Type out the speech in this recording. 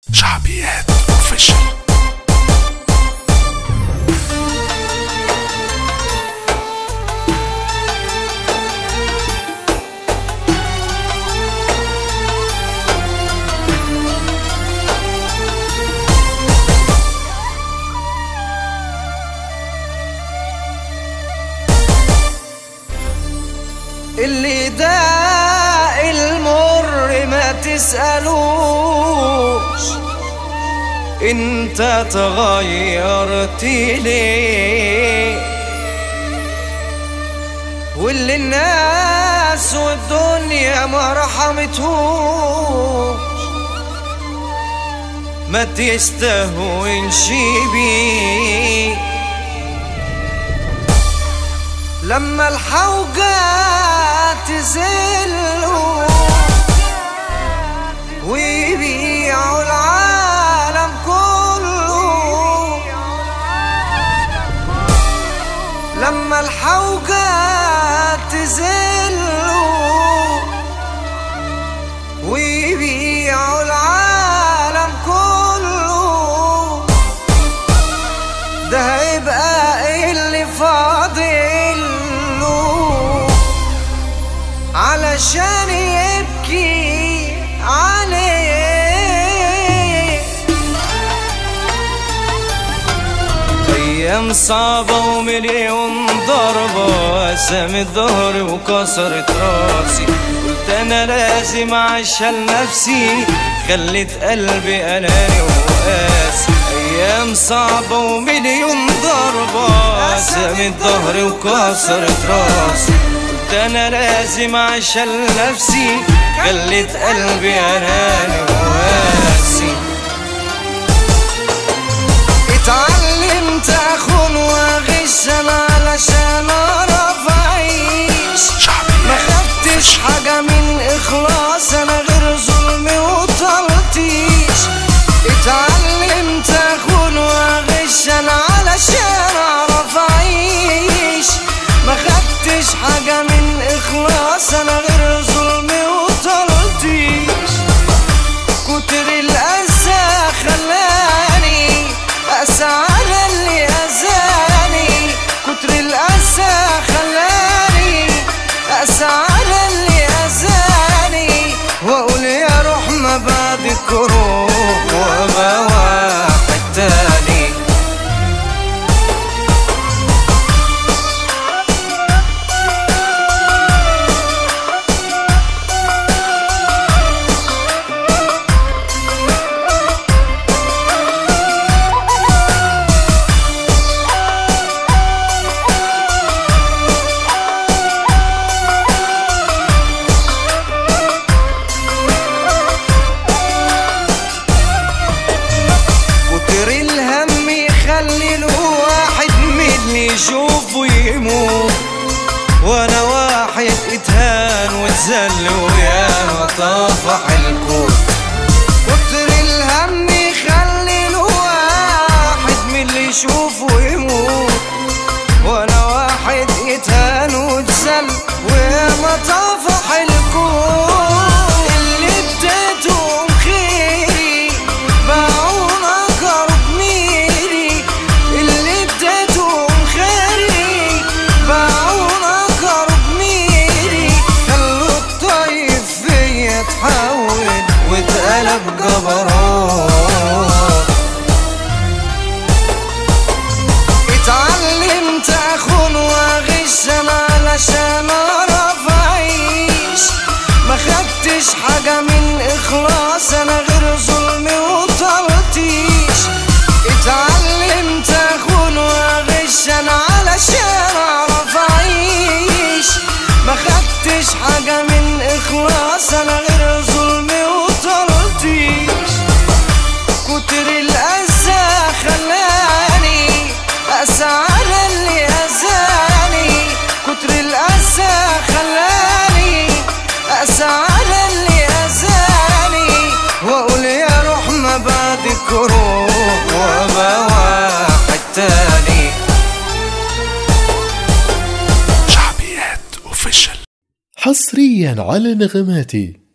شعبيات اوفيشال اللي داء المر ما تسألوش انت تغيرت ليه واللي الناس والدنيا ما رحمتهوش ما تستهونش بيه لما الحوجة تزلوا ويبيعوا العالم كله لما الحوجة تزلوا ويبيعوا العالم كله ده هيبقى إيه اللي فاضل له علشان يبكي عليه ايام صعبة ومليون ضربة قسمت ظهري وكسرت راسي قلت انا لازم عشان نفسي خلت قلبي اناني وقاسي ايام صعبة ومليون ضربة قسمت ظهري وكسرت راسي قلت انا لازم عشان نفسي خلت قلبي اناني وقاسي اتعلمت اخون واغش انا علشان اعرف اعيش ما خدتش حاجة من اخلاص انا غير ظلمي وطلتيش اتعلمت اخون واغش انا علشان اعرف اعيش ما خدتش حاجة من اخلاص انا غير ظلمي وطلتيش كتر الأذى خلاني أسى على اللي أذاني كتر الأذى خلاني أسى على اللي أذاني وأقول يا روح ما بعدك روح وأبقى واحد تاني كتر الهم يخلي الواحد من اللي يشوفه يموت وانا واحد اتهان واتذل وياما طافح الكون كتر الهم يخلي الواحد من اللي يشوفه يموت وانا واحد يتهان واتذل وياما طافح الكون اللي اديتهم خيري باعونا قرب ميري اللي اديتهم خيري باعونا قرب ميري خلوا الطيب فيا اتحول واتقلب جبروت اتعلمت اخون واغش انا علشان اعرف اعيش ما خدتش حاجة من اخلاص انا غير ظلمي وطلتيش اتعلمت اخون واغش انا علشان اعرف اعيش ما خدتش حاجة من اخلاص انا غير ظلمي وطلتيش كتر الأذى خلاني أسى على اللي أذاني كتر الأذى خلاني أسى على اللي أذاني وأقول يا روح ما بعدك روح وأبقى واحد تاني شعبيات اوفيشال حصريا على نغماتي